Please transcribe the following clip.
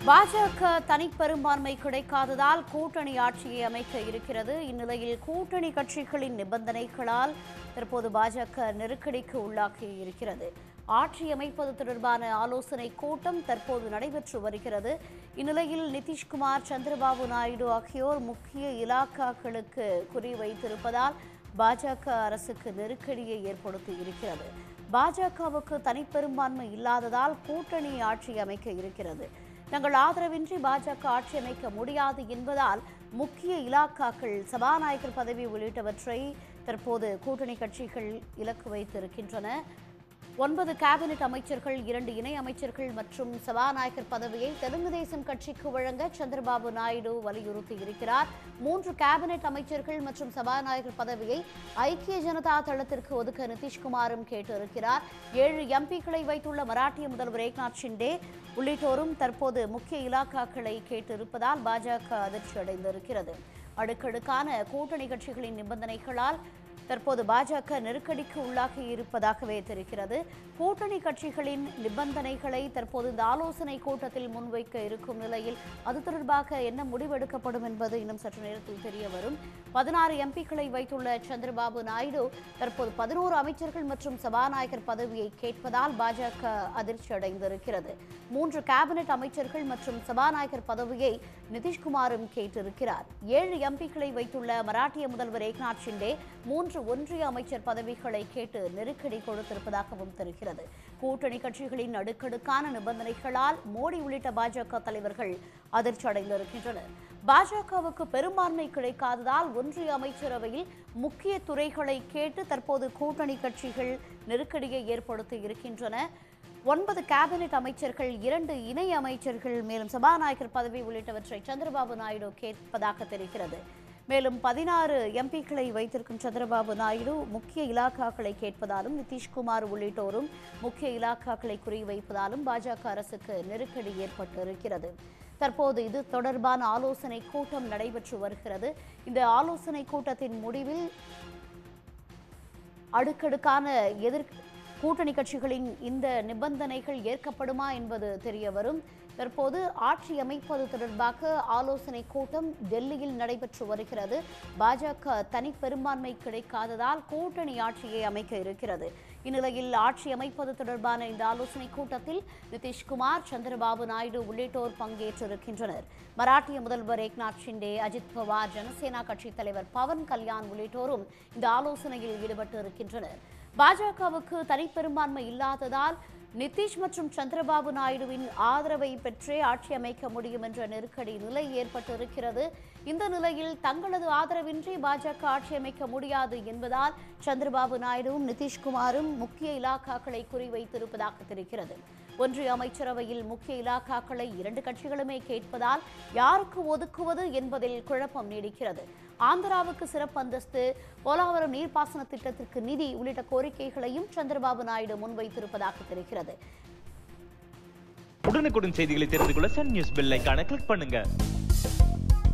பாஜக தனிப்பெரும்பான்மை கிடைக்காததால் கூட்டணி ஆட்சியை அமைக்க இருக்கிறது இந்நிலையில் கூட்டணி கட்சிகளின் நிபந்தனைகளால் தற்போது பாஜக நெருக்கடிக்கு உள்ளாகி இருக்கிறது ஆட்சி அமைப்பது தொடர்பான ஆலோசனை கூட்டம் தற்போது நடைபெற்று வருகிறது இந்நிலையில் நிதிஷ்குமார் சந்திரபாபு நாயுடு ஆகியோர் முக்கிய இலாக்காக்களுக்கு குறிவைத்திருப்பதால் பாஜக அரசுக்கு நெருக்கடியை ஏற்படுத்தி இருக்கிறது பாஜகவுக்கு தனிப்பெரும்பான்மை இல்லாததால் கூட்டணி ஆட்சி அமைக்க இருக்கிறது தங்கள் ஆதரவின்றி பாஜக ஆட்சி அமைக்க முடியாது என்பதால் முக்கிய இலாக்காக்கள் சபாநாயகர் பதவி உள்ளிட்டவற்றை தற்போது கூட்டணி கட்சிகள் இலக்கு வைத்திருக்கின்றன ஒன்பது கேபினெட் அமைச்சர்கள் இரண்டு இணை அமைச்சர்கள் மற்றும் சபாநாயகர் பதவியை தெலுங்கு தேசம் கட்சிக்கு வழங்க சந்திரபாபு நாயுடு வலியுறுத்தி இருக்கிறார் மூன்று கேபினெட் அமைச்சர்கள் மற்றும் சபாநாயகர் பதவியை ஐக்கிய ஜனதா தளத்திற்கு ஒதுக்க நிதிஷ்குமாரும் கேட்டிருக்கிறார் ஏழு எம்பிக்களை வைத்துள்ள மராட்டிய முதல்வர் ஏக்நாத் ஷிண்டே உள்ளிட்டோரும் தற்போது முக்கிய இலாக்காக்களை கேட்டிருப்பதால் பாஜக அதிர்ச்சி அடைந்திருக்கிறது அடுக்கடுக்கான கூட்டணி கட்சிகளின் நிபந்தனைகளால் தற்போது பாஜக நெருக்கடிக்கு உள்ளாகி இருப்பதாகவே தெரிகிறது கூட்டணி கட்சிகளின் நிபந்தனைகளை தற்போது இந்த ஆலோசனை கூட்டத்தில் முன்வைக்க இருக்கும் நிலையில் அது தொடர்பாக என்ன முடிவெடுக்கப்படும் என்பது இன்னும் சற்று நேரத்தில் தெரிய வரும் பதினாறு எம்பிக்களை வைத்துள்ள சந்திரபாபு நாயுடு தற்போது பதினோரு அமைச்சர்கள் மற்றும் சபாநாயகர் பதவியை கேட்பதால் பாஜக அதிர்ச்சி அடைந்திருக்கிறது மூன்று கேபினெட் அமைச்சர்கள் மற்றும் சபாநாயகர் பதவியை நிதிஷ்குமாரும் கேட்டிருக்கிறார் ஏழு எம்பிக்களை வைத்துள்ள மராட்டிய முதல்வர் ஏக்நாத் ஷிண்டே மூன்று ஒன்றிய அமைச்சர் பதவிகளை கேட்டு நெருக்கடி கொடுத்திருப்பதாகவும் தெரிகிறது கூட்டணி கட்சிகளின் அடுக்கடுக்கான நிபந்தனைகளால் மோடி உள்ளிட்ட பாஜக தலைவர்கள் அதிர்ச்சி அடைந்திருக்கின்றனர் பாஜகவுக்கு பெரும்பான்மை கிடைக்காததால் ஒன்றிய அமைச்சரவையில் முக்கிய துறைகளை கேட்டு தற்போது கூட்டணி கட்சிகள் நெருக்கடியை ஏற்படுத்தி இருக்கின்றன ஒன்பது கேபினெட் அமைச்சர்கள் இரண்டு இணை அமைச்சர்கள் மேலும் சபாநாயகர் பதவி உள்ளிட்டவற்றை சந்திரபாபு நாயுடு கேட்பதாக தெரிகிறது மேலும் பதினாறு எம்பிக்களை வைத்திருக்கும் சந்திரபாபு நாயுடு முக்கிய இலாக்காக்களை கேட்பதாலும் நிதிஷ்குமார் உள்ளிட்டோரும் முக்கிய இலாக்காக்களை குறிவைப்பதாலும் பாஜக அரசுக்கு நெருக்கடி ஏற்பட்டு இருக்கிறது தற்போது இது தொடர்பான ஆலோசனை கூட்டம் நடைபெற்று வருகிறது இந்த ஆலோசனை கூட்டத்தின் முடிவில் அடுக்கடுக்கான எதிர் கூட்டணி கட்சிகளின் இந்த நிபந்தனைகள் ஏற்கப்படுமா என்பது தெரிய வரும் தற்போது ஆட்சி அமைப்பது தொடர்பாக ஆலோசனை கூட்டம் டெல்லியில் நடைபெற்று வருகிறது பாஜக தனி பெரும்பான்மை கிடைக்காததால் கூட்டணி ஆட்சியை அமைக்க இருக்கிறது இந்நிலையில் ஆட்சி அமைப்பது தொடர்பான இந்த ஆலோசனை கூட்டத்தில் நிதிஷ்குமார் சந்திரபாபு நாயுடு உள்ளிட்டோர் பங்கேற்றிருக்கின்றனர் மராட்டிய முதல்வர் ஏக்நாத் ஷிண்டே அஜித் பவார் ஜனசேனா கட்சித் தலைவர் பவன் கல்யாண் உள்ளிட்டோரும் இந்த ஆலோசனையில் ஈடுபட்டு இருக்கின்றனர் பாஜகவுக்கு தனிப்பெரும்பான்மை இல்லாததால் நிதிஷ் மற்றும் சந்திரபாபு நாயுடுவின் ஆதரவை பெற்றே ஆட்சி அமைக்க முடியும் என்ற நெருக்கடி நிலை ஏற்பட்டிருக்கிறது இந்த நிலையில் தங்களது ஆதரவின்றி பாஜக ஆட்சி அமைக்க முடியாது என்பதால் சந்திரபாபு நாயுடுவும் நிதிஷ்குமாரும் முக்கிய இலாக்காக்களை குறிவைத்திருப்பதாக தெரிகிறது ஒன்றிய அமைச்சரவையில் முக்கிய இலாக்காக்களை இரண்டு கட்சிகளுமே கேட்பதால் யாருக்கு ஒதுக்குவது என்பதில் குழப்பம் நீடிக்கிறது ஆந்திராவுக்கு சிறப்பு அந்தஸ்து போலாவரம் நீர்ப்பாசன திட்டத்திற்கு நிதி உள்ளிட்ட கோரிக்கைகளையும் சந்திரபாபு நாயுடு முன்வைத்திருப்பதாக தெரிகிறது உடனுக்குடன் செய்திகளை தெரிந்து கொள்ள சன் நியூஸ் பெல் ஐகானை கிளிக் பண்ணுங்க